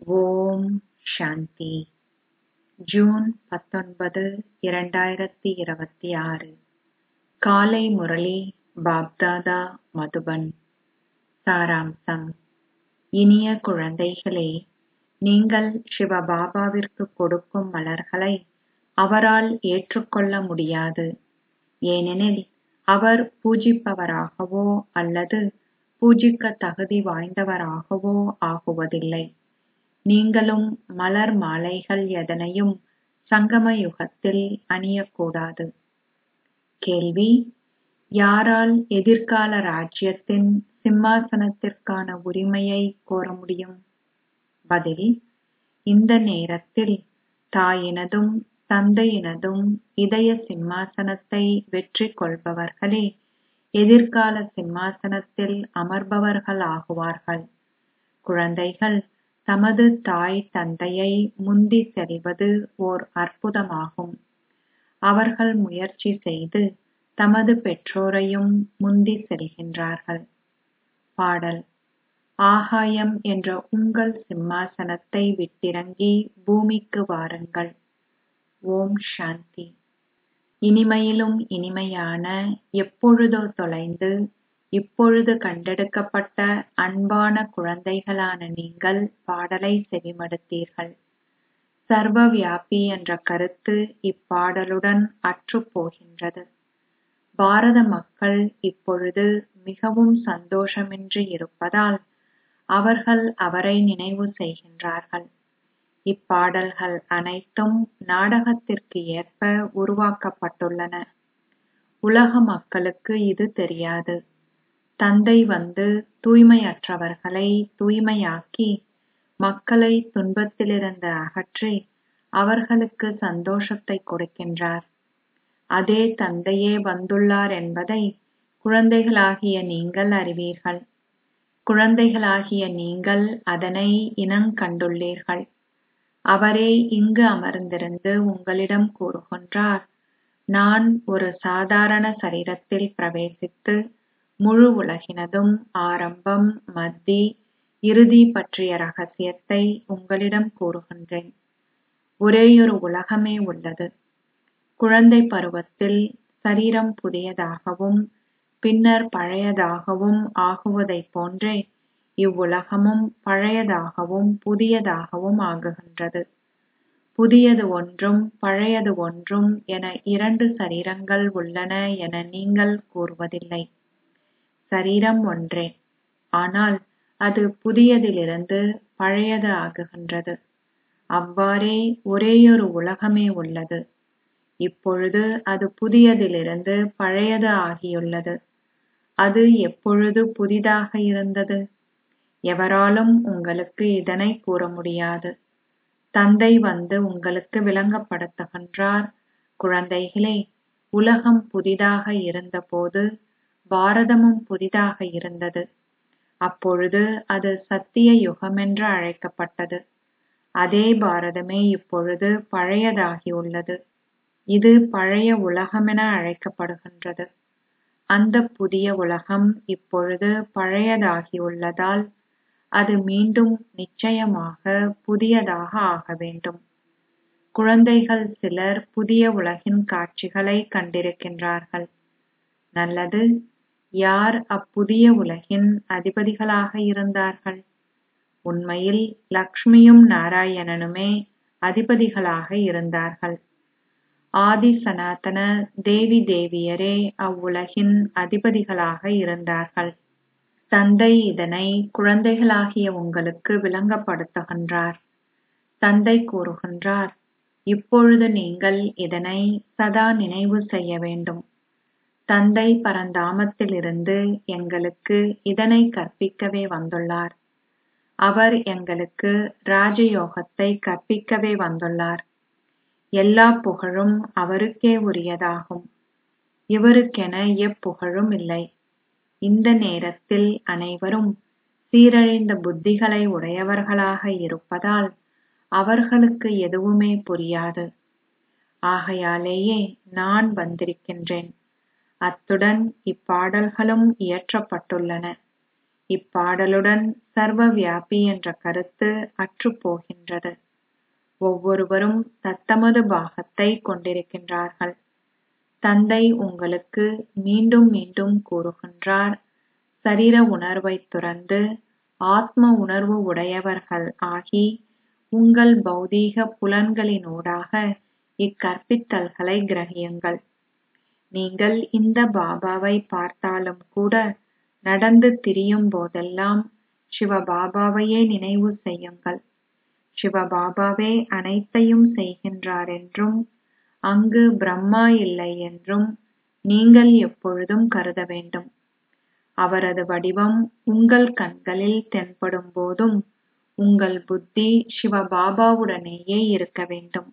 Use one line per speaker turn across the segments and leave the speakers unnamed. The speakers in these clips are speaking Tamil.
ஓம் சாந்தி ஜூன் பத்தொன்பது இரண்டாயிரத்தி இருபத்தி ஆறு காலை முரளி பாப்தாதா மதுபன் சாராம்சம் இனிய குழந்தைகளே நீங்கள் சிவபாபாவிற்கு கொடுக்கும் மலர்களை அவரால் ஏற்றுக்கொள்ள முடியாது ஏனெனில் அவர் பூஜிப்பவராகவோ அல்லது பூஜிக்க தகுதி வாய்ந்தவராகவோ ஆகுவதில்லை நீங்களும் மலர் மாலைகள் எதனையும் சங்கம யுகத்தில் அணியக்கூடாது கேள்வி யாரால் எதிர்கால ராஜ்யத்தின் சிம்மாசனத்திற்கான உரிமையை கோர முடியும் பதில் இந்த நேரத்தில் தாயினதும் தந்தையினதும் இதய சிம்மாசனத்தை வெற்றி கொள்பவர்களே எதிர்கால சிம்மாசனத்தில் அமர்பவர்களாகுவார்கள் குழந்தைகள் தமது தாய் தந்தையை முந்தி செல்வது ஓர் அற்புதமாகும் அவர்கள் முயற்சி செய்து தமது பெற்றோரையும் முந்தி செல்கின்றார்கள் பாடல் ஆகாயம் என்ற உங்கள் சிம்மாசனத்தை விட்டிறங்கி பூமிக்கு வாருங்கள் ஓம் சாந்தி இனிமையிலும் இனிமையான எப்பொழுதோ தொலைந்து இப்பொழுது கண்டெடுக்கப்பட்ட அன்பான குழந்தைகளான நீங்கள் பாடலை செவிமடுத்தீர்கள் சர்வ வியாபி என்ற கருத்து இப்பாடலுடன் அற்றுப் போகின்றது பாரத மக்கள் இப்பொழுது மிகவும் சந்தோஷமின்றி இருப்பதால் அவர்கள் அவரை நினைவு செய்கின்றார்கள் இப்பாடல்கள் அனைத்தும் நாடகத்திற்கு ஏற்ப உருவாக்கப்பட்டுள்ளன உலக மக்களுக்கு இது தெரியாது தந்தை வந்து தூய்மையற்றவர்களை தூய்மையாக்கி மக்களை துன்பத்திலிருந்து அகற்றி அவர்களுக்கு சந்தோஷத்தை கொடுக்கின்றார் அதே தந்தையே வந்துள்ளார் என்பதை குழந்தைகளாகிய நீங்கள் அறிவீர்கள் குழந்தைகளாகிய நீங்கள் அதனை இனங்கண்டுள்ளீர்கள் அவரே இங்கு அமர்ந்திருந்து உங்களிடம் கூறுகின்றார் நான் ஒரு சாதாரண சரீரத்தில் பிரவேசித்து முழு உலகினதும் ஆரம்பம் மத்தி இறுதி பற்றிய ரகசியத்தை உங்களிடம் கூறுகின்றேன் ஒரேயொரு உலகமே உள்ளது குழந்தை பருவத்தில் சரீரம் புதியதாகவும் பின்னர் பழையதாகவும் ஆகுவதைப் போன்றே இவ்வுலகமும் பழையதாகவும் புதியதாகவும் ஆகுகின்றது புதியது ஒன்றும் பழையது ஒன்றும் என இரண்டு சரீரங்கள் உள்ளன என நீங்கள் கூறுவதில்லை சரீரம் ஒன்றே ஆனால் அது புதியதிலிருந்து பழையது ஆகுகின்றது அவ்வாறே ஒரேயொரு உலகமே உள்ளது இப்பொழுது அது புதியதிலிருந்து பழையது ஆகியுள்ளது அது எப்பொழுது புதிதாக இருந்தது எவராலும் உங்களுக்கு இதனை கூற முடியாது தந்தை வந்து உங்களுக்கு விளங்கப்படுத்துகின்றார் குழந்தைகளே உலகம் புதிதாக இருந்தபோது பாரதமும் புதிதாக இருந்தது அப்பொழுது அது சத்திய யுகமென்று அழைக்கப்பட்டது அதே பாரதமே இப்பொழுது பழையதாகியுள்ளது இது பழைய உலகமென அழைக்கப்படுகின்றது அந்த புதிய உலகம் இப்பொழுது பழையதாகியுள்ளதால் அது மீண்டும் நிச்சயமாக புதியதாக ஆக வேண்டும் குழந்தைகள் சிலர் புதிய உலகின் காட்சிகளை கண்டிருக்கின்றார்கள் நல்லது யார் அப்புதிய உலகின் அதிபதிகளாக இருந்தார்கள் உண்மையில் லக்ஷ்மியும் நாராயணனுமே அதிபதிகளாக இருந்தார்கள் ஆதி சனாதன தேவி தேவியரே அவ்வுலகின் அதிபதிகளாக இருந்தார்கள் தந்தை இதனை குழந்தைகளாகிய உங்களுக்கு விளங்கப்படுத்துகின்றார் தந்தை கூறுகின்றார் இப்பொழுது நீங்கள் இதனை சதா நினைவு செய்ய வேண்டும் தந்தை பரந்தாமத்திலிருந்து எங்களுக்கு இதனை கற்பிக்கவே வந்துள்ளார் அவர் எங்களுக்கு ராஜயோகத்தை கற்பிக்கவே வந்துள்ளார் எல்லா புகழும் அவருக்கே உரியதாகும் இவருக்கென எப்புகழும் இல்லை இந்த நேரத்தில் அனைவரும் சீரழிந்த புத்திகளை உடையவர்களாக இருப்பதால் அவர்களுக்கு எதுவுமே புரியாது ஆகையாலேயே நான் வந்திருக்கின்றேன் அத்துடன் இப்பாடல்களும் இயற்றப்பட்டுள்ளன இப்பாடலுடன் சர்வ வியாபி என்ற கருத்து அற்றுப்போகின்றது ஒவ்வொருவரும் தத்தமது பாகத்தை கொண்டிருக்கின்றார்கள் தந்தை உங்களுக்கு மீண்டும் மீண்டும் கூறுகின்றார் சரீர உணர்வை துறந்து ஆத்ம உணர்வு உடையவர்கள் ஆகி உங்கள் பௌதீக புலன்களினூடாக இக்கற்பித்தல்களை கிரகியுங்கள் நீங்கள் இந்த பாபாவை பார்த்தாலும் கூட நடந்து திரியும் போதெல்லாம் சிவபாபாவையே நினைவு செய்யுங்கள் சிவபாபாவே அனைத்தையும் செய்கின்றார் என்றும் அங்கு பிரம்மா இல்லை என்றும் நீங்கள் எப்பொழுதும் கருத வேண்டும் அவரது வடிவம் உங்கள் கண்களில் தென்படும் போதும் உங்கள் புத்தி சிவபாபாவுடனேயே இருக்க வேண்டும்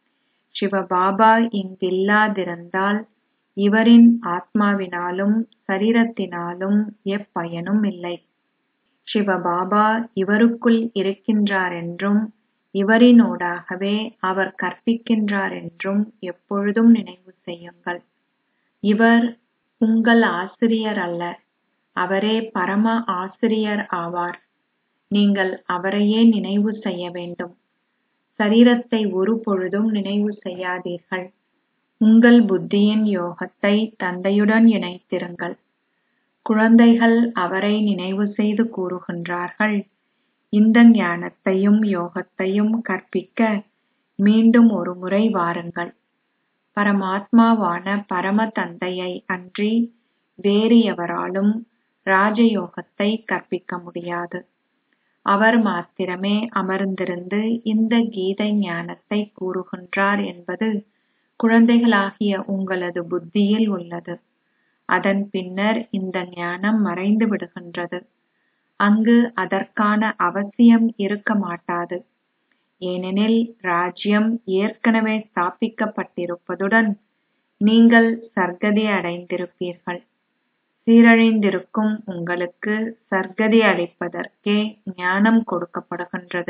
சிவபாபா இங்கில்லாதிருந்தால் இவரின் ஆத்மாவினாலும் சரீரத்தினாலும் எப்பயனும் இல்லை சிவபாபா இவருக்குள் இருக்கின்றார் என்றும் இவரினூடாகவே அவர் கற்பிக்கின்றார் என்றும் எப்பொழுதும் நினைவு செய்யுங்கள் இவர் உங்கள் ஆசிரியர் அல்ல அவரே பரம ஆசிரியர் ஆவார் நீங்கள் அவரையே நினைவு செய்ய வேண்டும் சரீரத்தை ஒரு பொழுதும் நினைவு செய்யாதீர்கள் உங்கள் புத்தியின் யோகத்தை தந்தையுடன் இணைத்திருங்கள் குழந்தைகள் அவரை நினைவு செய்து கூறுகின்றார்கள் இந்த ஞானத்தையும் யோகத்தையும் கற்பிக்க மீண்டும் ஒரு முறை வாருங்கள் பரமாத்மாவான பரம தந்தையை அன்றி வேறு எவராலும் ராஜயோகத்தை கற்பிக்க முடியாது அவர் மாத்திரமே அமர்ந்திருந்து இந்த கீதை ஞானத்தை கூறுகின்றார் என்பது குழந்தைகளாகிய உங்களது புத்தியில் உள்ளது அதன் பின்னர் இந்த ஞானம் மறைந்து விடுகின்றது அங்கு அதற்கான அவசியம் இருக்க மாட்டாது ஏனெனில் ராஜ்யம் ஏற்கனவே ஸ்தாபிக்கப்பட்டிருப்பதுடன் நீங்கள் சர்க்கதி அடைந்திருப்பீர்கள் சீரழிந்திருக்கும் உங்களுக்கு சர்க்கதி அளிப்பதற்கே ஞானம் கொடுக்கப்படுகின்றது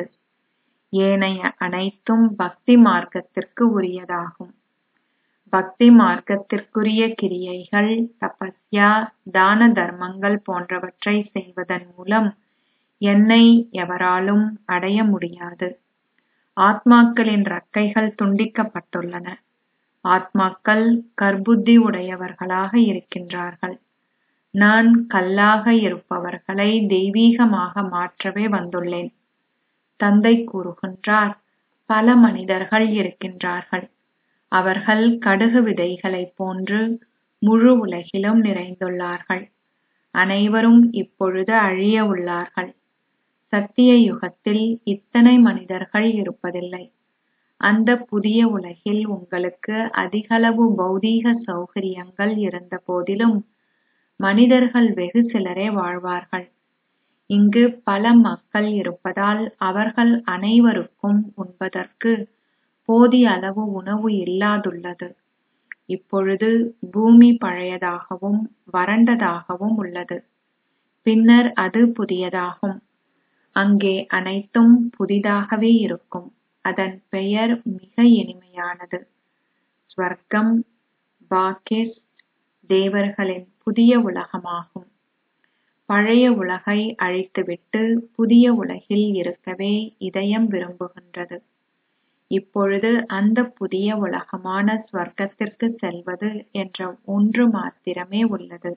ஏனைய அனைத்தும் பக்தி மார்க்கத்திற்கு உரியதாகும் பக்தி மார்க்கத்திற்குரிய கிரியைகள் தபஸ்யா தான தர்மங்கள் போன்றவற்றை செய்வதன் மூலம் என்னை எவராலும் அடைய முடியாது ஆத்மாக்களின் ரக்கைகள் துண்டிக்கப்பட்டுள்ளன ஆத்மாக்கள் கர்ப்புத்தி உடையவர்களாக இருக்கின்றார்கள் நான் கல்லாக இருப்பவர்களை தெய்வீகமாக மாற்றவே வந்துள்ளேன் தந்தை கூறுகின்றார் பல மனிதர்கள் இருக்கின்றார்கள் அவர்கள் கடுகு விதைகளைப் போன்று முழு உலகிலும் நிறைந்துள்ளார்கள் அனைவரும் இப்பொழுது அழிய உள்ளார்கள் சத்திய யுகத்தில் இத்தனை மனிதர்கள் இருப்பதில்லை அந்த புதிய உலகில் உங்களுக்கு அதிகளவு பௌதீக சௌகரியங்கள் இருந்த போதிலும் மனிதர்கள் வெகு சிலரே வாழ்வார்கள் இங்கு பல மக்கள் இருப்பதால் அவர்கள் அனைவருக்கும் உண்பதற்கு போதிய அளவு உணவு இல்லாதுள்ளது இப்பொழுது பூமி பழையதாகவும் வறண்டதாகவும் உள்ளது பின்னர் அது புதியதாகும் அங்கே அனைத்தும் புதிதாகவே இருக்கும் அதன் பெயர் மிக இனிமையானது ஸ்வர்க்கம் பாக்கெஸ் தேவர்களின் புதிய உலகமாகும் பழைய உலகை அழித்துவிட்டு புதிய உலகில் இருக்கவே இதயம் விரும்புகின்றது இப்பொழுது அந்த புதிய உலகமான ஸ்வர்க்கத்திற்கு செல்வது என்ற ஒன்று மாத்திரமே உள்ளது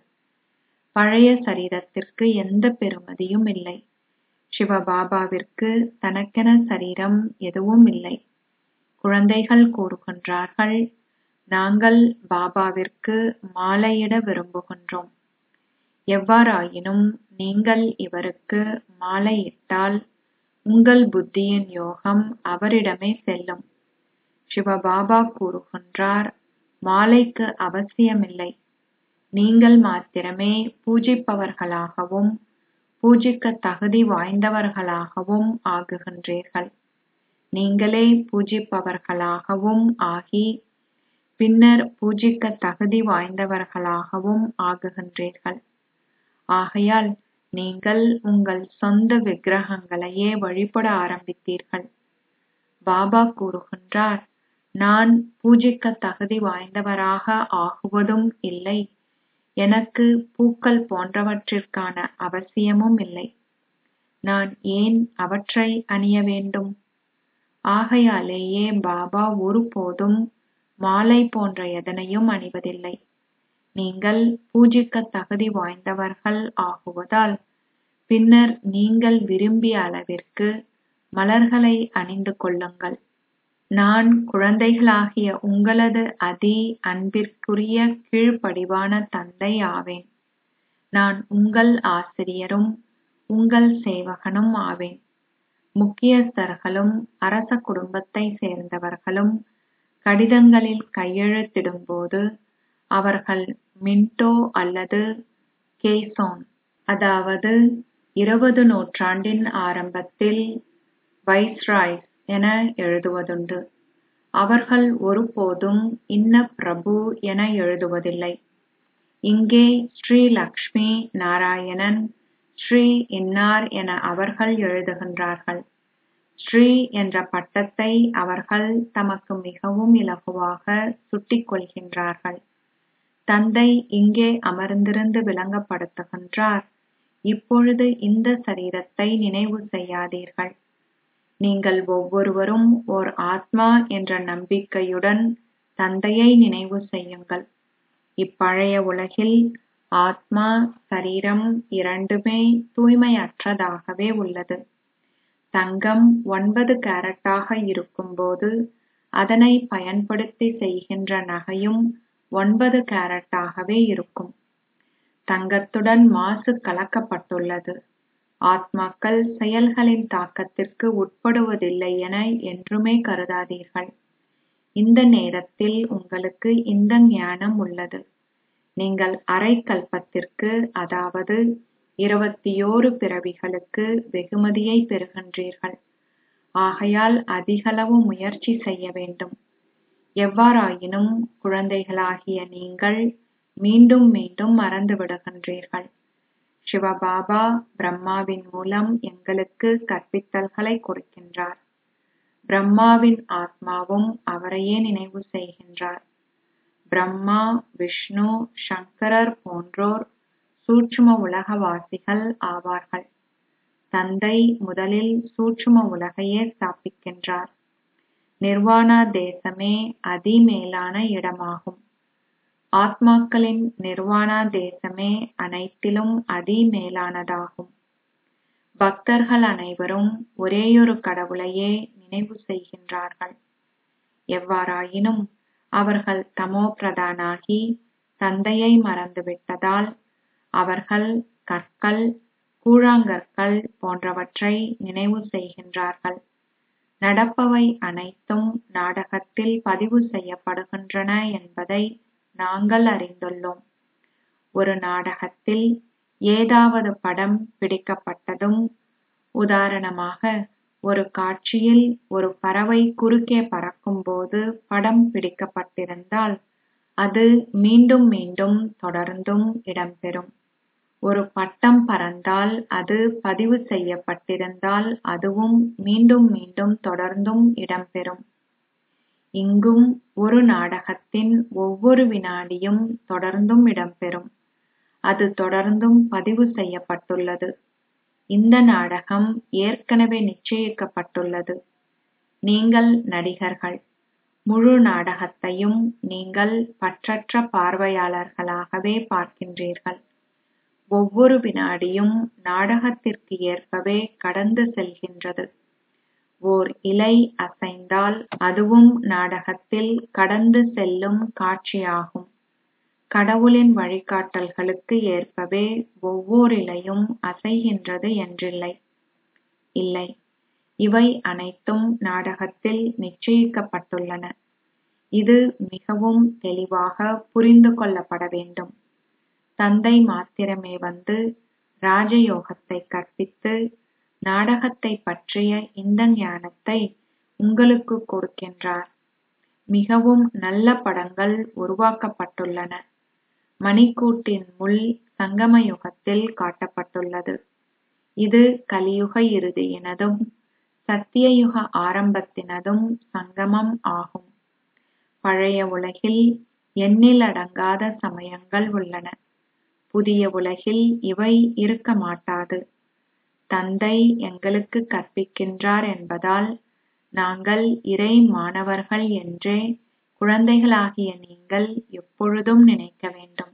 பழைய சரீரத்திற்கு எந்த பெறுமதியும் இல்லை சிவபாபாவிற்கு தனக்கென சரீரம் எதுவும் இல்லை குழந்தைகள் கூறுகின்றார்கள் நாங்கள் பாபாவிற்கு மாலையிட விரும்புகின்றோம் எவ்வாறாயினும் நீங்கள் இவருக்கு மாலையிட்டால் உங்கள் புத்தியின் யோகம் அவரிடமே செல்லும் சிவபாபா கூறுகின்றார் மாலைக்கு அவசியமில்லை நீங்கள் மாத்திரமே பூஜிப்பவர்களாகவும் பூஜிக்க தகுதி வாய்ந்தவர்களாகவும் ஆகுகின்றீர்கள் நீங்களே பூஜிப்பவர்களாகவும் ஆகி பின்னர் பூஜிக்க தகுதி வாய்ந்தவர்களாகவும் ஆகுகின்றீர்கள் ஆகையால் நீங்கள் உங்கள் சொந்த விக்கிரகங்களையே வழிபட ஆரம்பித்தீர்கள் பாபா கூறுகின்றார் நான் பூஜிக்க தகுதி வாய்ந்தவராக ஆகுவதும் இல்லை எனக்கு பூக்கள் போன்றவற்றிற்கான அவசியமும் இல்லை நான் ஏன் அவற்றை அணிய வேண்டும் ஆகையாலேயே பாபா ஒருபோதும் மாலை போன்ற எதனையும் அணிவதில்லை நீங்கள் பூஜிக்க தகுதி வாய்ந்தவர்கள் ஆகுவதால் பின்னர் நீங்கள் விரும்பிய அளவிற்கு மலர்களை அணிந்து கொள்ளுங்கள் நான் குழந்தைகளாகிய உங்களது அதி அன்பிற்குரிய கீழ்ப்படிவான தந்தை ஆவேன் நான் உங்கள் ஆசிரியரும் உங்கள் சேவகனும் ஆவேன் முக்கியஸ்தர்களும் அரச குடும்பத்தை சேர்ந்தவர்களும் கடிதங்களில் கையெழுத்திடும்போது அவர்கள் மின்டோ அல்லது கேசோன் அதாவது இருபது நூற்றாண்டின் ஆரம்பத்தில் வைஸ்ராய்ஸ் என எழுதுவதுண்டு அவர்கள் ஒருபோதும் இன்ன பிரபு என எழுதுவதில்லை இங்கே ஸ்ரீ லக்ஷ்மி நாராயணன் ஸ்ரீ இன்னார் என அவர்கள் எழுதுகின்றார்கள் ஸ்ரீ என்ற பட்டத்தை அவர்கள் தமக்கு மிகவும் இலகுவாக சுட்டிக் கொள்கின்றார்கள் தந்தை இங்கே அமர்ந்திருந்து விளங்கப்படுத்துகின்றார் இப்பொழுது இந்த சரீரத்தை நினைவு செய்யாதீர்கள் நீங்கள் ஒவ்வொருவரும் ஓர் ஆத்மா என்ற நம்பிக்கையுடன் தந்தையை நினைவு செய்யுங்கள் இப்பழைய உலகில் ஆத்மா சரீரம் இரண்டுமே தூய்மையற்றதாகவே உள்ளது தங்கம் ஒன்பது கேரட்டாக இருக்கும்போது அதனை பயன்படுத்தி செய்கின்ற நகையும் ஒன்பது கேரட்டாகவே இருக்கும் தங்கத்துடன் மாசு கலக்கப்பட்டுள்ளது ஆத்மாக்கள் செயல்களின் தாக்கத்திற்கு உட்படுவதில்லை என என்றுமே கருதாதீர்கள் இந்த நேரத்தில் உங்களுக்கு இந்த ஞானம் உள்ளது நீங்கள் அரை கல்பத்திற்கு அதாவது இருபத்தியோரு பிறவிகளுக்கு வெகுமதியை பெறுகின்றீர்கள் ஆகையால் அதிகளவு முயற்சி செய்ய வேண்டும் எவ்வாறாயினும் குழந்தைகளாகிய நீங்கள் மீண்டும் மீண்டும் மறந்து விடுகின்றீர்கள் சிவபாபா பிரம்மாவின் மூலம் எங்களுக்கு கற்பித்தல்களை கொடுக்கின்றார் பிரம்மாவின் ஆத்மாவும் அவரையே நினைவு செய்கின்றார் பிரம்மா விஷ்ணு சங்கரர் போன்றோர் சூட்சும உலகவாசிகள் ஆவார்கள் தந்தை முதலில் சூட்சும உலகையே ஸ்தாபிக்கின்றார் நிர்வாணா தேசமே அதிமேலான இடமாகும் ஆத்மாக்களின் நிர்வாணா தேசமே அனைத்திலும் அதிமேலானதாகும் பக்தர்கள் அனைவரும் ஒரேயொரு கடவுளையே நினைவு செய்கின்றார்கள் எவ்வாறாயினும் அவர்கள் தமோ பிரதானாகி தந்தையை மறந்துவிட்டதால் அவர்கள் கற்கள் கூழாங்கற்கள் போன்றவற்றை நினைவு செய்கின்றார்கள் நடப்பவை அனைத்தும் நாடகத்தில் பதிவு செய்யப்படுகின்றன என்பதை நாங்கள் அறிந்துள்ளோம் ஒரு நாடகத்தில் ஏதாவது படம் பிடிக்கப்பட்டதும் உதாரணமாக ஒரு காட்சியில் ஒரு பறவை குறுக்கே பறக்கும்போது படம் பிடிக்கப்பட்டிருந்தால் அது மீண்டும் மீண்டும் தொடர்ந்தும் இடம்பெறும் ஒரு பட்டம் பறந்தால் அது பதிவு செய்யப்பட்டிருந்தால் அதுவும் மீண்டும் மீண்டும் தொடர்ந்தும் இடம்பெறும் இங்கும் ஒரு நாடகத்தின் ஒவ்வொரு வினாடியும் தொடர்ந்தும் இடம்பெறும் அது தொடர்ந்தும் பதிவு செய்யப்பட்டுள்ளது இந்த நாடகம் ஏற்கனவே நிச்சயிக்கப்பட்டுள்ளது நீங்கள் நடிகர்கள் முழு நாடகத்தையும் நீங்கள் பற்றற்ற பார்வையாளர்களாகவே பார்க்கின்றீர்கள் ஒவ்வொரு வினாடியும் நாடகத்திற்கு ஏற்பவே கடந்து செல்கின்றது ஓர் இலை அசைந்தால் அதுவும் நாடகத்தில் கடந்து செல்லும் காட்சியாகும் கடவுளின் வழிகாட்டல்களுக்கு ஏற்பவே ஒவ்வொரு இலையும் அசைகின்றது என்றில்லை இல்லை இவை அனைத்தும் நாடகத்தில் நிச்சயிக்கப்பட்டுள்ளன இது மிகவும் தெளிவாக புரிந்து கொள்ளப்பட வேண்டும் தந்தை மாத்திரமே வந்து ராஜயோகத்தை கற்பித்து நாடகத்தை பற்றிய இந்த ஞானத்தை உங்களுக்கு கொடுக்கின்றார் மிகவும் நல்ல படங்கள் உருவாக்கப்பட்டுள்ளன மணிக்கூட்டின் முள் சங்கம யுகத்தில் காட்டப்பட்டுள்ளது இது கலியுக இறுதியினதும் சத்தியயுக ஆரம்பத்தினதும் சங்கமம் ஆகும் பழைய உலகில் எண்ணிலடங்காத சமயங்கள் உள்ளன புதிய உலகில் இவை இருக்க மாட்டாது தந்தை எங்களுக்கு கற்பிக்கின்றார் என்பதால் நாங்கள் இறை மாணவர்கள் என்றே குழந்தைகளாகிய நீங்கள் எப்பொழுதும் நினைக்க வேண்டும்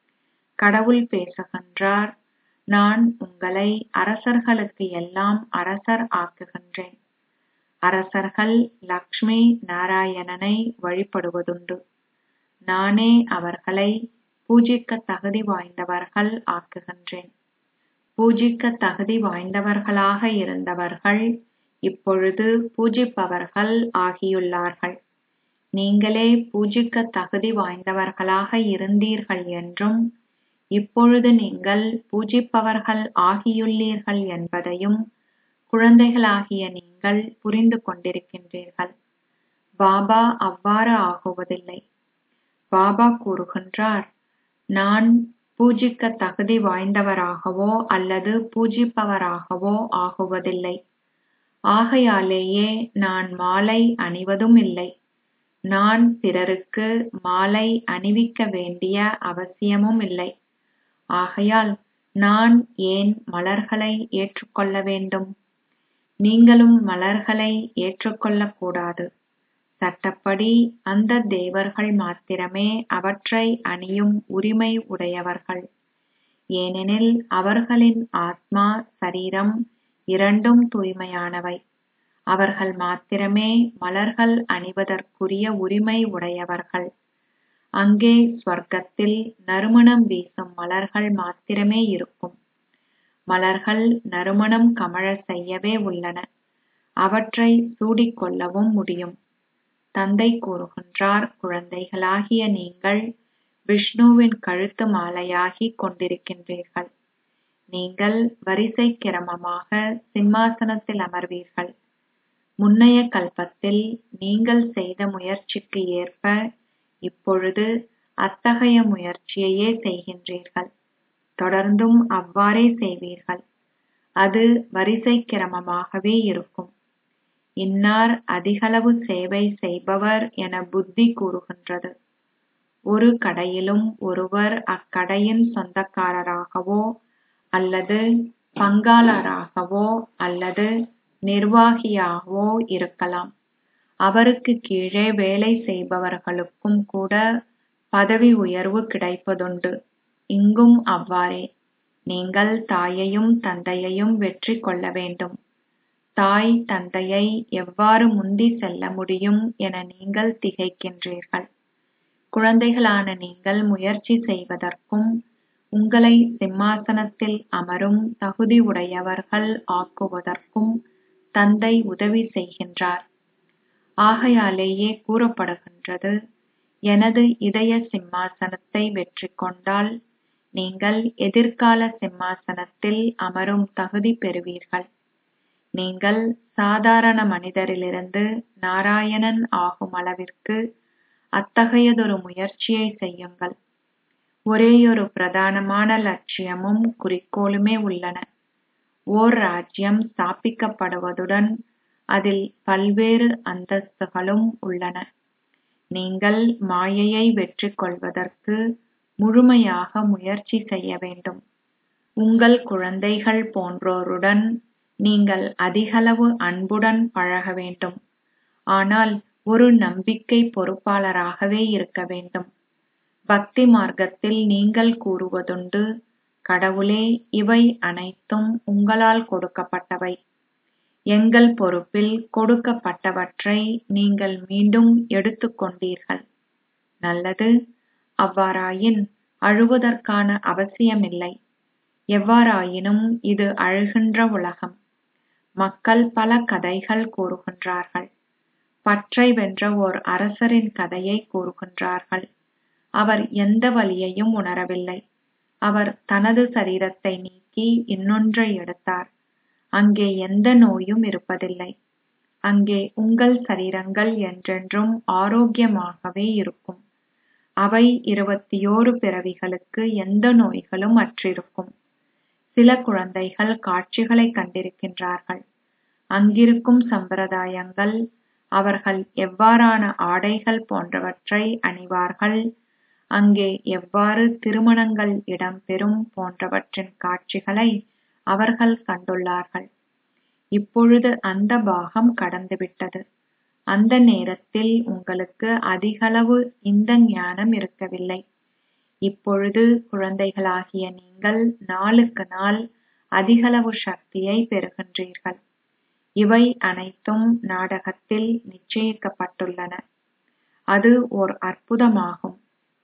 கடவுள் பேசுகின்றார் நான் உங்களை அரசர்களுக்கு எல்லாம் அரசர் ஆக்குகின்றேன் அரசர்கள் லக்ஷ்மி நாராயணனை வழிபடுவதுண்டு நானே அவர்களை பூஜிக்க தகுதி வாய்ந்தவர்கள் ஆக்குகின்றேன் பூஜிக்க தகுதி வாய்ந்தவர்களாக இருந்தவர்கள் இப்பொழுது பூஜிப்பவர்கள் ஆகியுள்ளார்கள் நீங்களே பூஜிக்க தகுதி வாய்ந்தவர்களாக இருந்தீர்கள் என்றும் இப்பொழுது நீங்கள் பூஜிப்பவர்கள் ஆகியுள்ளீர்கள் என்பதையும் குழந்தைகளாகிய நீங்கள் புரிந்து கொண்டிருக்கின்றீர்கள் பாபா அவ்வாறு ஆகுவதில்லை பாபா கூறுகின்றார் நான் பூஜிக்க தகுதி வாய்ந்தவராகவோ அல்லது பூஜிப்பவராகவோ ஆகுவதில்லை ஆகையாலேயே நான் மாலை அணிவதும் இல்லை நான் பிறருக்கு மாலை அணிவிக்க வேண்டிய அவசியமும் இல்லை ஆகையால் நான் ஏன் மலர்களை ஏற்றுக்கொள்ள வேண்டும் நீங்களும் மலர்களை ஏற்றுக்கொள்ளக் கூடாது சட்டப்படி அந்த தேவர்கள் மாத்திரமே அவற்றை அணியும் உரிமை உடையவர்கள் ஏனெனில் அவர்களின் ஆத்மா சரீரம் இரண்டும் தூய்மையானவை அவர்கள் மாத்திரமே மலர்கள் அணிவதற்குரிய உரிமை உடையவர்கள் அங்கே ஸ்வர்க்கத்தில் நறுமணம் வீசும் மலர்கள் மாத்திரமே இருக்கும் மலர்கள் நறுமணம் கமழ செய்யவே உள்ளன அவற்றை சூடிக்கொள்ளவும் முடியும் தந்தை கூறுகின்றார் குழந்தைகளாகிய நீங்கள் விஷ்ணுவின் கழுத்து மாலையாகி கொண்டிருக்கின்றீர்கள் நீங்கள் வரிசை கிரமமாக சிம்மாசனத்தில் அமர்வீர்கள் முன்னைய கல்பத்தில் நீங்கள் செய்த முயற்சிக்கு ஏற்ப இப்பொழுது அத்தகைய முயற்சியையே செய்கின்றீர்கள் தொடர்ந்தும் அவ்வாறே செய்வீர்கள் அது வரிசை கிரமமாகவே இருக்கும் இன்னார் அதிகளவு சேவை செய்பவர் என புத்தி கூறுகின்றது ஒரு கடையிலும் ஒருவர் அக்கடையின் சொந்தக்காரராகவோ அல்லது பங்காளராகவோ அல்லது நிர்வாகியாகவோ இருக்கலாம் அவருக்கு கீழே வேலை செய்பவர்களுக்கும் கூட பதவி உயர்வு கிடைப்பதுண்டு இங்கும் அவ்வாறே நீங்கள் தாயையும் தந்தையையும் வெற்றி கொள்ள வேண்டும் தாய் தந்தையை எவ்வாறு முந்தி செல்ல முடியும் என நீங்கள் திகைக்கின்றீர்கள் குழந்தைகளான நீங்கள் முயற்சி செய்வதற்கும் உங்களை சிம்மாசனத்தில் அமரும் தகுதி உடையவர்கள் ஆக்குவதற்கும் தந்தை உதவி செய்கின்றார் ஆகையாலேயே கூறப்படுகின்றது எனது இதய சிம்மாசனத்தை வெற்றி கொண்டால் நீங்கள் எதிர்கால சிம்மாசனத்தில் அமரும் தகுதி பெறுவீர்கள் நீங்கள் சாதாரண மனிதரிலிருந்து நாராயணன் ஆகும் அளவிற்கு அத்தகையதொரு முயற்சியை செய்யுங்கள் ஒரேயொரு பிரதானமான லட்சியமும் குறிக்கோளுமே உள்ளன ஓர் ராஜ்யம் ஸ்தாபிக்கப்படுவதுடன் அதில் பல்வேறு அந்தஸ்துகளும் உள்ளன நீங்கள் மாயையை வெற்றி கொள்வதற்கு முழுமையாக முயற்சி செய்ய வேண்டும் உங்கள் குழந்தைகள் போன்றோருடன் நீங்கள் அதிகளவு அன்புடன் பழக வேண்டும் ஆனால் ஒரு நம்பிக்கை பொறுப்பாளராகவே இருக்க வேண்டும் பக்தி மார்க்கத்தில் நீங்கள் கூறுவதுண்டு கடவுளே இவை அனைத்தும் உங்களால் கொடுக்கப்பட்டவை எங்கள் பொறுப்பில் கொடுக்கப்பட்டவற்றை நீங்கள் மீண்டும் எடுத்துக் கொண்டீர்கள் நல்லது அவ்வாறாயின் அழுவதற்கான அவசியமில்லை எவ்வாறாயினும் இது அழுகின்ற உலகம் மக்கள் பல கதைகள் கூறுகின்றார்கள் பற்றை வென்ற ஓர் அரசரின் கதையை கூறுகின்றார்கள் அவர் எந்த வலியையும் உணரவில்லை அவர் தனது சரீரத்தை நீக்கி இன்னொன்றை எடுத்தார் அங்கே எந்த நோயும் இருப்பதில்லை அங்கே உங்கள் சரீரங்கள் என்றென்றும் ஆரோக்கியமாகவே இருக்கும் அவை இருபத்தியோரு பிறவிகளுக்கு எந்த நோய்களும் அற்றிருக்கும் சில குழந்தைகள் காட்சிகளை கண்டிருக்கின்றார்கள் அங்கிருக்கும் சம்பிரதாயங்கள் அவர்கள் எவ்வாறான ஆடைகள் போன்றவற்றை அணிவார்கள் அங்கே எவ்வாறு திருமணங்கள் இடம்பெறும் போன்றவற்றின் காட்சிகளை அவர்கள் கண்டுள்ளார்கள் இப்பொழுது அந்த பாகம் கடந்துவிட்டது அந்த நேரத்தில் உங்களுக்கு அதிகளவு இந்த ஞானம் இருக்கவில்லை இப்பொழுது குழந்தைகளாகிய நீங்கள் நாளுக்கு நாள் அதிகளவு சக்தியை பெறுகின்றீர்கள் இவை அனைத்தும் நாடகத்தில் நிச்சயிக்கப்பட்டுள்ளன அது ஓர் அற்புதமாகும்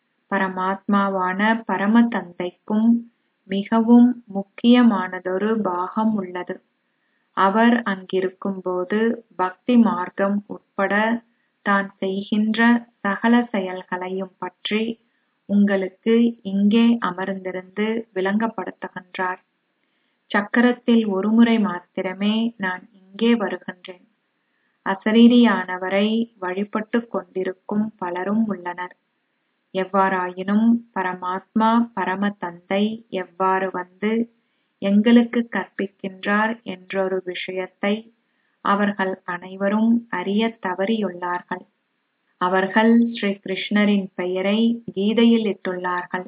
பரமாத்மாவான பரம தந்தைக்கும் மிகவும் முக்கியமானதொரு பாகம் உள்ளது அவர் அங்கிருக்கும்போது பக்தி மார்க்கம் உட்பட தான் செய்கின்ற சகல செயல்களையும் பற்றி உங்களுக்கு இங்கே அமர்ந்திருந்து விளங்கப்படுத்துகின்றார் சக்கரத்தில் ஒருமுறை மாத்திரமே நான் இங்கே வருகின்றேன் அசரீரியானவரை வழிபட்டுக் கொண்டிருக்கும் பலரும் உள்ளனர் எவ்வாறாயினும் பரமாத்மா பரம தந்தை எவ்வாறு வந்து எங்களுக்கு கற்பிக்கின்றார் என்றொரு விஷயத்தை அவர்கள் அனைவரும் அறியத் தவறியுள்ளார்கள் அவர்கள் ஸ்ரீ கிருஷ்ணரின் பெயரை கீதையில் இட்டுள்ளார்கள்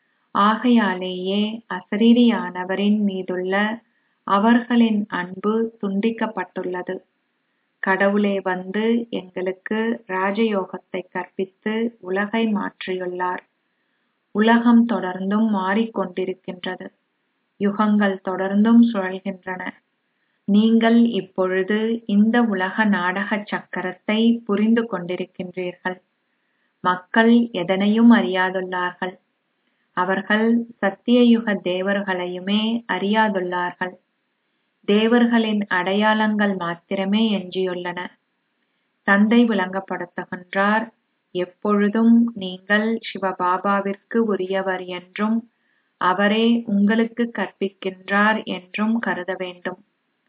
ஆகையாலேயே அசரீரியானவரின் மீதுள்ள அவர்களின் அன்பு துண்டிக்கப்பட்டுள்ளது கடவுளே வந்து எங்களுக்கு ராஜயோகத்தை கற்பித்து உலகை மாற்றியுள்ளார் உலகம் தொடர்ந்தும் மாறிக்கொண்டிருக்கின்றது யுகங்கள் தொடர்ந்தும் சுழல்கின்றன நீங்கள் இப்பொழுது இந்த உலக நாடக சக்கரத்தை புரிந்து கொண்டிருக்கின்றீர்கள் மக்கள் எதனையும் அறியாதுள்ளார்கள் அவர்கள் சத்தியயுக தேவர்களையுமே அறியாதுள்ளார்கள் தேவர்களின் அடையாளங்கள் மாத்திரமே எஞ்சியுள்ளன தந்தை விளங்கப்படுத்துகின்றார் எப்பொழுதும் நீங்கள் சிவபாபாவிற்கு உரியவர் என்றும் அவரே உங்களுக்கு கற்பிக்கின்றார் என்றும் கருத வேண்டும்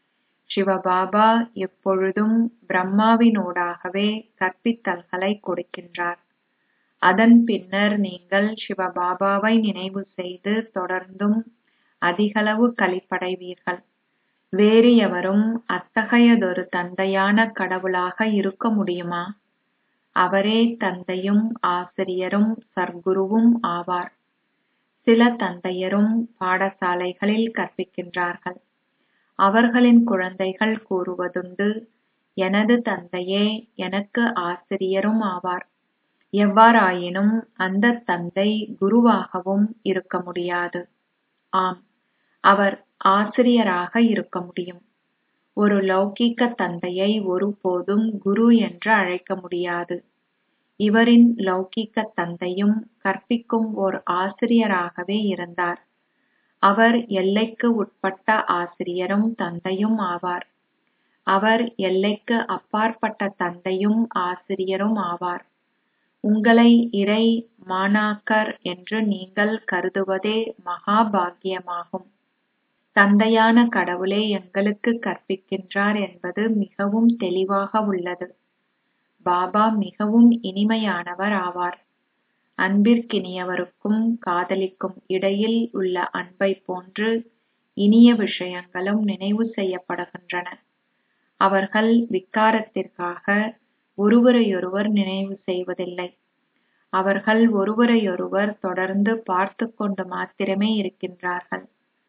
சிவபாபா எப்பொழுதும் பிரம்மாவினூடாகவே கற்பித்தல்களை கொடுக்கின்றார் அதன் பின்னர் நீங்கள் சிவபாபாவை நினைவு செய்து தொடர்ந்தும் அதிகளவு களிப்படைவீர்கள் வேறு எவரும் அத்தகையதொரு தந்தையான கடவுளாக இருக்க முடியுமா அவரே தந்தையும் ஆசிரியரும் சர்க்குருவும் ஆவார் சில தந்தையரும் பாடசாலைகளில் கற்பிக்கின்றார்கள் அவர்களின் குழந்தைகள் கூறுவதுண்டு எனது தந்தையே எனக்கு ஆசிரியரும் ஆவார் எவ்வாறாயினும் அந்த தந்தை குருவாகவும் இருக்க முடியாது ஆம் அவர் ஆசிரியராக இருக்க முடியும் ஒரு லௌகிக்க தந்தையை ஒருபோதும் குரு என்று அழைக்க முடியாது இவரின் லௌகிக்க தந்தையும் கற்பிக்கும் ஓர் ஆசிரியராகவே இருந்தார் அவர் எல்லைக்கு உட்பட்ட ஆசிரியரும் தந்தையும் ஆவார் அவர் எல்லைக்கு அப்பாற்பட்ட தந்தையும் ஆசிரியரும் ஆவார் உங்களை இறை மாணாக்கர் என்று நீங்கள் கருதுவதே மகா பாக்கியமாகும் தந்தையான கடவுளே எங்களுக்கு கற்பிக்கின்றார் என்பது மிகவும் தெளிவாக உள்ளது பாபா மிகவும் இனிமையானவர் ஆவார் அன்பிற்கினியவருக்கும் காதலிக்கும் இடையில் உள்ள அன்பை போன்று இனிய விஷயங்களும் நினைவு செய்யப்படுகின்றன அவர்கள் விக்காரத்திற்காக ஒருவரையொருவர் நினைவு செய்வதில்லை அவர்கள் ஒருவரையொருவர் தொடர்ந்து பார்த்து கொண்டு மாத்திரமே இருக்கின்றார்கள்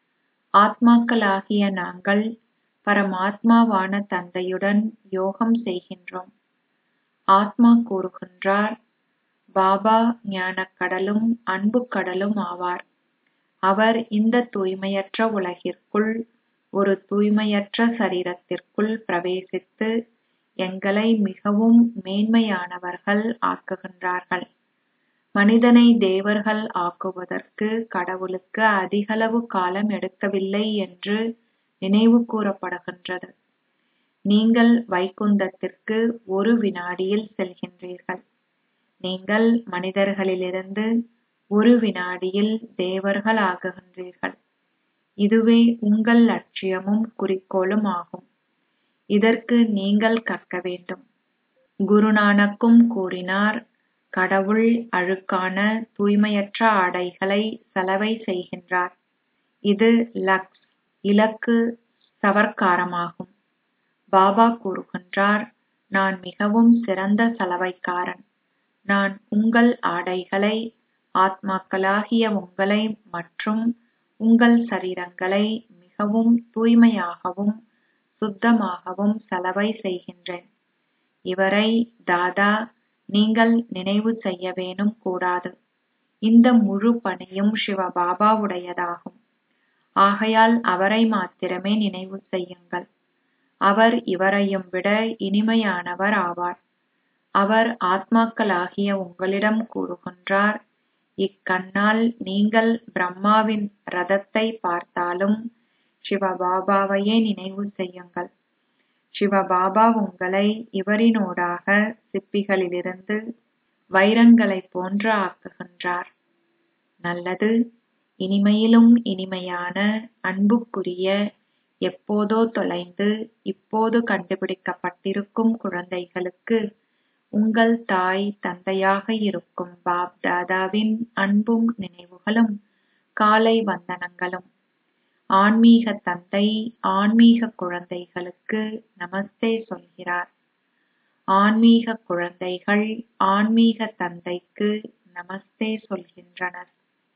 ஆத்மாக்களாகிய நாங்கள் பரமாத்மாவான தந்தையுடன் யோகம் செய்கின்றோம் ஆத்மா கூறுகின்றார் பாபா ஞானக் கடலும் அன்பு கடலும் ஆவார் அவர் இந்த தூய்மையற்ற உலகிற்குள் ஒரு தூய்மையற்ற சரீரத்திற்குள் பிரவேசித்து எங்களை மிகவும் மேன்மையானவர்கள் ஆக்குகின்றார்கள் மனிதனை தேவர்கள் ஆக்குவதற்கு கடவுளுக்கு அதிகளவு காலம் எடுக்கவில்லை என்று நினைவு கூறப்படுகின்றது நீங்கள் வைகுந்தத்திற்கு ஒரு வினாடியில் செல்கின்றீர்கள் நீங்கள் மனிதர்களிலிருந்து ஒரு வினாடியில் தேவர்கள் ஆகுகின்றீர்கள் இதுவே உங்கள் லட்சியமும் குறிக்கோளும் ஆகும் இதற்கு நீங்கள் கற்க வேண்டும் குருநானக்கும் கூறினார் கடவுள் அழுக்கான தூய்மையற்ற ஆடைகளை சலவை செய்கின்றார் இது லக்ஸ் இலக்கு சவர்க்காரமாகும் பாபா கூறுகின்றார் நான் மிகவும் சிறந்த சலவைக்காரன் நான் உங்கள் ஆடைகளை ஆத்மாக்களாகிய உங்களை மற்றும் உங்கள் சரீரங்களை மிகவும் தூய்மையாகவும் சுத்தமாகவும் சலவை செய்கின்றேன் இவரை தாதா நீங்கள் நினைவு செய்ய வேணும் கூடாது இந்த முழு பணியும் சிவபாபாவுடையதாகும் ஆகையால் அவரை மாத்திரமே நினைவு செய்யுங்கள் அவர் இவரையும் விட இனிமையானவர் ஆவார் அவர் ஆத்மாக்களாகிய உங்களிடம் கூறுகின்றார் இக்கண்ணால் நீங்கள் பிரம்மாவின் ரதத்தை பார்த்தாலும் சிவபாபாவையே நினைவு செய்யுங்கள் சிவபாபா உங்களை இவரினூடாக சிப்பிகளிலிருந்து வைரங்களைப் போன்று ஆக்குகின்றார் நல்லது இனிமையிலும் இனிமையான அன்புக்குரிய எப்போதோ தொலைந்து இப்போது கண்டுபிடிக்கப்பட்டிருக்கும் குழந்தைகளுக்கு உங்கள் தாய் தந்தையாக இருக்கும் பாப் தாதாவின் அன்பும் நினைவுகளும் காலை வந்தனங்களும் ஆன்மீக தந்தை ஆன்மீக குழந்தைகளுக்கு நமஸ்தே சொல்கிறார் ஆன்மீக குழந்தைகள் ஆன்மீக தந்தைக்கு நமஸ்தே சொல்கின்றனர்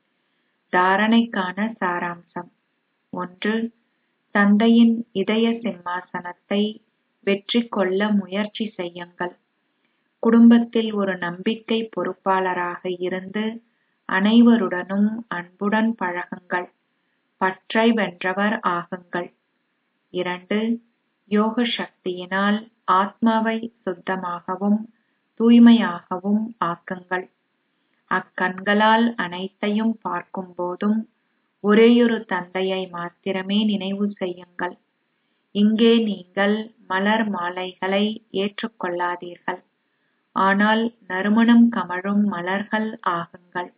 தாரணைக்கான சாராம்சம் ஒன்று தந்தையின் இதய சிம்மாசனத்தை வெற்றி கொள்ள முயற்சி செய்யுங்கள் குடும்பத்தில் ஒரு நம்பிக்கை பொறுப்பாளராக இருந்து அனைவருடனும் அன்புடன் பழகுங்கள் பற்றை வென்றவர் ஆகுங்கள் இரண்டு யோக சக்தியினால் ஆத்மாவை சுத்தமாகவும் தூய்மையாகவும் ஆக்குங்கள் அக்கண்களால் அனைத்தையும் பார்க்கும் போதும் ஒரேயொரு தந்தையை மாத்திரமே நினைவு செய்யுங்கள் இங்கே நீங்கள் மலர் மாலைகளை ஏற்றுக்கொள்ளாதீர்கள் ஆனால் நறுமணம் கமழும் மலர்கள் ஆகுங்கள்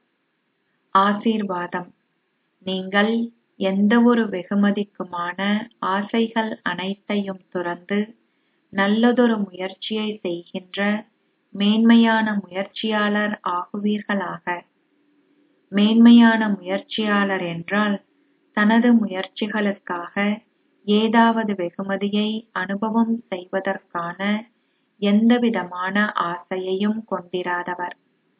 ஆசீர்வாதம் நீங்கள் எந்த ஒரு வெகுமதிக்குமான ஆசைகள் அனைத்தையும் துறந்து நல்லதொரு முயற்சியை செய்கின்ற மேன்மையான முயற்சியாளர் ஆகுவீர்களாக மேன்மையான முயற்சியாளர் என்றால் தனது முயற்சிகளுக்காக ஏதாவது வெகுமதியை அனுபவம் செய்வதற்கான எந்தவிதமான ஆசையையும் கொண்டிராதவர்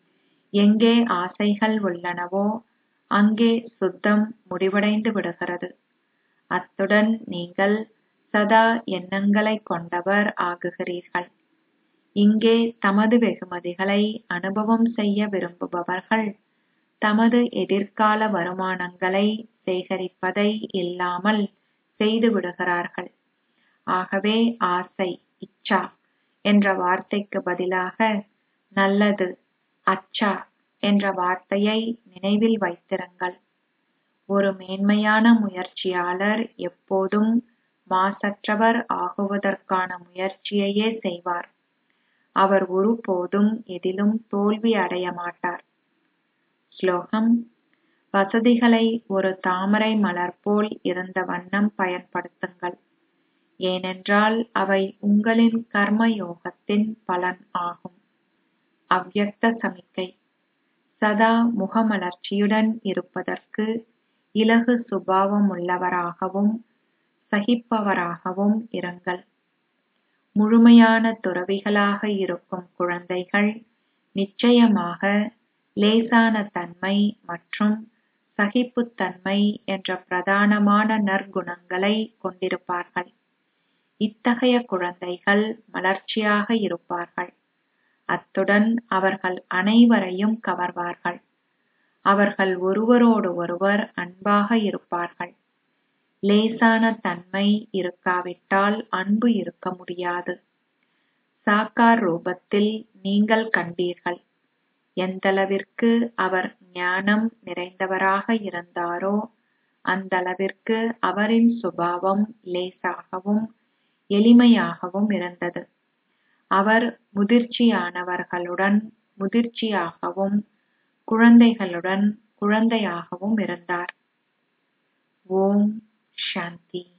எங்கே ஆசைகள் உள்ளனவோ அங்கே சுத்தம் முடிவடைந்து விடுகிறது அத்துடன் நீங்கள் சதா எண்ணங்களைக் கொண்டவர் ஆகுகிறீர்கள் இங்கே தமது வெகுமதிகளை அனுபவம் செய்ய விரும்புபவர்கள் தமது எதிர்கால வருமானங்களை சேகரிப்பதை இல்லாமல் செய்து விடுகிறார்கள் ஆகவே ஆசை இச்சா என்ற வார்த்தைக்கு பதிலாக நல்லது அச்சா என்ற வார்த்தையை நினைவில் வைத்திருங்கள் ஒரு மேன்மையான முயற்சியாளர் எப்போதும் மாசற்றவர் ஆகுவதற்கான முயற்சியையே செய்வார் அவர் ஒருபோதும் எதிலும் தோல்வி அடைய மாட்டார் ஸ்லோகம் வசதிகளை ஒரு தாமரை மலர் போல் இருந்த வண்ணம் பயன்படுத்துங்கள் ஏனென்றால் அவை உங்களின் கர்ம யோகத்தின் பலன் ஆகும் அவ்யக்த சமிக்கை சதா முகமலர்ச்சியுடன் இருப்பதற்கு இலகு சுபாவமுள்ளவராகவும் சகிப்பவராகவும் இருங்கள் முழுமையான துறவிகளாக இருக்கும் குழந்தைகள் நிச்சயமாக லேசான தன்மை மற்றும் சகிப்புத்தன்மை என்ற பிரதானமான நற்குணங்களை கொண்டிருப்பார்கள் இத்தகைய குழந்தைகள் மலர்ச்சியாக இருப்பார்கள் அத்துடன் அவர்கள் அனைவரையும் கவர்வார்கள் அவர்கள் ஒருவரோடு ஒருவர் அன்பாக இருப்பார்கள் லேசான தன்மை இருக்காவிட்டால் அன்பு இருக்க முடியாது சாக்கார் ரூபத்தில் நீங்கள் கண்டீர்கள் எந்தளவிற்கு அவர் ஞானம் நிறைந்தவராக இருந்தாரோ அந்தளவிற்கு அவரின் சுபாவம் லேசாகவும் எளிமையாகவும் இருந்தது அவர் முதிர்ச்சியானவர்களுடன் முதிர்ச்சியாகவும் குழந்தைகளுடன் குழந்தையாகவும் இருந்தார் ஓம் சாந்தி